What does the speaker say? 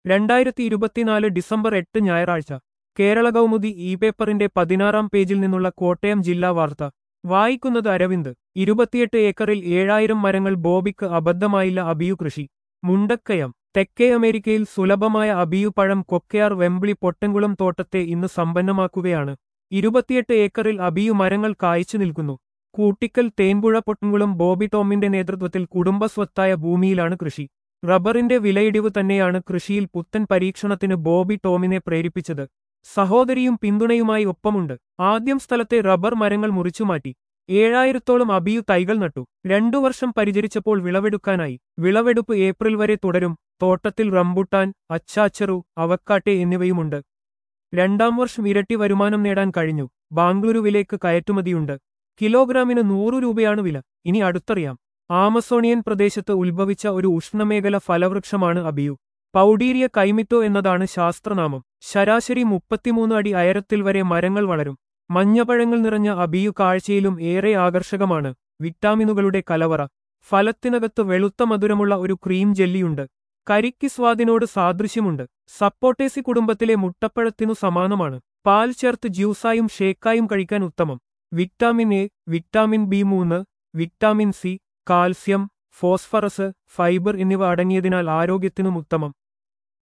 രണ്ടായിരത്തി ഇരുപത്തിനാല് ഡിസംബർ എട്ട് ഞായറാഴ്ച കേരള കൗമുദി ഇ പേപ്പറിന്റെ പതിനാറാം പേജിൽ നിന്നുള്ള കോട്ടയം ജില്ലാ വാർത്ത വായിക്കുന്നത് അരവിന്ദ് ഇരുപത്തിയെട്ട് ഏക്കറിൽ ഏഴായിരം മരങ്ങൾ ബോബിക്ക് അബദ്ധമായില്ല അബിയു കൃഷി മുണ്ടക്കയം തെക്കേ അമേരിക്കയിൽ സുലഭമായ അബിയു പഴം കൊക്കയാർ വെമ്പിളി പൊട്ടൻകുളം തോട്ടത്തെ ഇന്ന് സമ്പന്നമാക്കുകയാണ് ഇരുപത്തിയെട്ട് ഏക്കറിൽ അബിയു മരങ്ങൾ കായ്ച്ചു നിൽക്കുന്നു കൂട്ടിക്കൽ തേൻപുഴ പൊട്ടൻകുളം ബോബി ടോമിന്റെ നേതൃത്വത്തിൽ കുടുംബസ്വത്തായ ഭൂമിയിലാണ് കൃഷി റബ്ബറിന്റെ വിലയിടിവ് തന്നെയാണ് കൃഷിയിൽ പുത്തൻ പരീക്ഷണത്തിന് ബോബി ടോമിനെ പ്രേരിപ്പിച്ചത് സഹോദരിയും പിന്തുണയുമായി ഒപ്പമുണ്ട് ആദ്യം സ്ഥലത്തെ റബ്ബർ മരങ്ങൾ മുറിച്ചുമാറ്റി ഏഴായിരത്തോളം അബിയു തൈകൾ നട്ടു രണ്ടു വർഷം പരിചരിച്ചപ്പോൾ വിളവെടുക്കാനായി വിളവെടുപ്പ് ഏപ്രിൽ വരെ തുടരും തോട്ടത്തിൽ റംബുട്ടാൻ അച്ചാച്ചറു അവക്കാട്ടെ എന്നിവയുമുണ്ട് രണ്ടാം വർഷം ഇരട്ടി വരുമാനം നേടാൻ കഴിഞ്ഞു ബാംഗ്ലൂരുവിലേക്ക് കയറ്റുമതിയുണ്ട് കിലോഗ്രാമിന് നൂറു രൂപയാണ് വില ഇനി അടുത്തറിയാം ആമസോണിയൻ പ്രദേശത്ത് ഉത്ഭവിച്ച ഒരു ഉഷ്ണമേഖല ഫലവൃക്ഷമാണ് അബിയു പൗഡീരിയ കൈമിറ്റോ എന്നതാണ് ശാസ്ത്രനാമം ശരാശരി മുപ്പത്തിമൂന്ന് അടി അയരത്തിൽ വരെ മരങ്ങൾ വളരും മഞ്ഞപഴങ്ങൾ നിറഞ്ഞ അബിയു കാഴ്ചയിലും ഏറെ ആകർഷകമാണ് വിറ്റാമിനുകളുടെ കലവറ ഫലത്തിനകത്ത് വെളുത്ത മധുരമുള്ള ഒരു ക്രീം ജെല്ലിയുണ്ട് കരിക്ക് സ്വാദിനോട് സാദൃശ്യമുണ്ട് സപ്പോട്ടേസി കുടുംബത്തിലെ മുട്ടപ്പഴത്തിനു സമാനമാണ് പാൽ ചേർത്ത് ജ്യൂസായും ഷേക്കായും കഴിക്കാൻ ഉത്തമം വിറ്റാമിൻ എ വിറ്റാമിൻ ബി മൂന്ന് vitamin C calcium phosphorus fibre എന്നിവ അടങ്ങിയതിനാൽ ആരോഗ്യത്തിനും ഉത്തമം